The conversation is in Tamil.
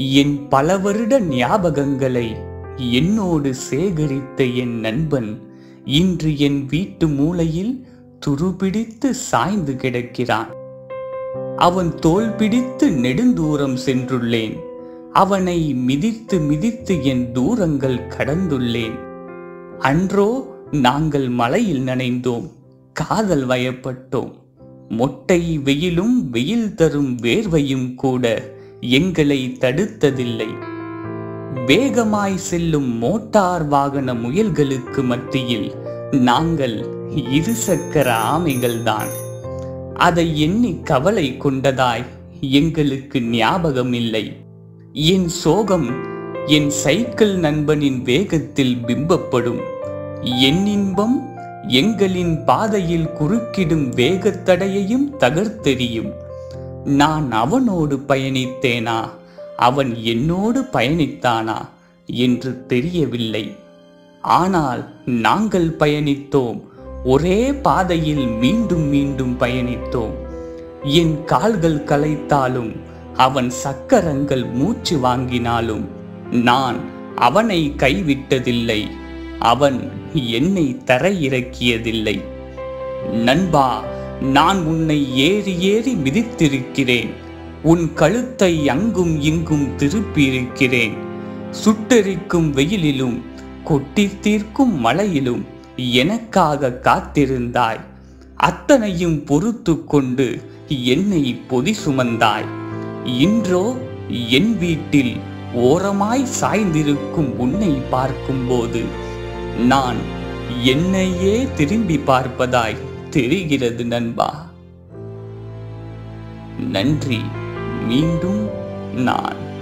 என் பல வருட ஞாபகங்களை என்னோடு சேகரித்த என் நண்பன் இன்று என் வீட்டு மூலையில் துருபிடித்து சாய்ந்து கிடக்கிறான் அவன் தோள் பிடித்து நெடுந்தூரம் சென்றுள்ளேன் அவனை மிதித்து மிதித்து என் தூரங்கள் கடந்துள்ளேன் அன்றோ நாங்கள் மலையில் நனைந்தோம் காதல் வயப்பட்டோம் மொட்டை வெயிலும் வெயில் தரும் வேர்வையும் கூட எங்களை தடுத்ததில்லை வேகமாய் செல்லும் மோட்டார் வாகன முயல்களுக்கு மத்தியில் நாங்கள் இருசக்கர ஆமைகள்தான் அதை எண்ணி கவலை கொண்டதாய் எங்களுக்கு ஞாபகம் இல்லை என் சோகம் என் சைக்கிள் நண்பனின் வேகத்தில் பிம்பப்படும் என் இன்பம் எங்களின் பாதையில் குறுக்கிடும் வேகத்தடையையும் தகர்த்தெறியும் நான் அவனோடு பயணித்தேனா அவன் என்னோடு பயணித்தானா என்று தெரியவில்லை ஆனால் நாங்கள் பயணித்தோம் ஒரே பாதையில் மீண்டும் மீண்டும் பயணித்தோம் என் கால்கள் கலைத்தாலும் அவன் சக்கரங்கள் மூச்சு வாங்கினாலும் நான் அவனை கைவிட்டதில்லை அவன் என்னை தரையிறக்கியதில்லை நண்பா நான் உன்னை ஏறி ஏறி மிதித்திருக்கிறேன் உன் கழுத்தை அங்கும் இங்கும் திருப்பியிருக்கிறேன் சுட்டெரிக்கும் வெயிலிலும் கொட்டி தீர்க்கும் மழையிலும் எனக்காக காத்திருந்தாய் அத்தனையும் பொறுத்து கொண்டு என்னை பொதி சுமந்தாய் இன்றோ என் வீட்டில் ஓரமாய் சாய்ந்திருக்கும் உன்னை பார்க்கும்போது நான் என்னையே திரும்பி பார்ப்பதாய் தெரிகிறது நண்பா நன்றி மீண்டும் நான்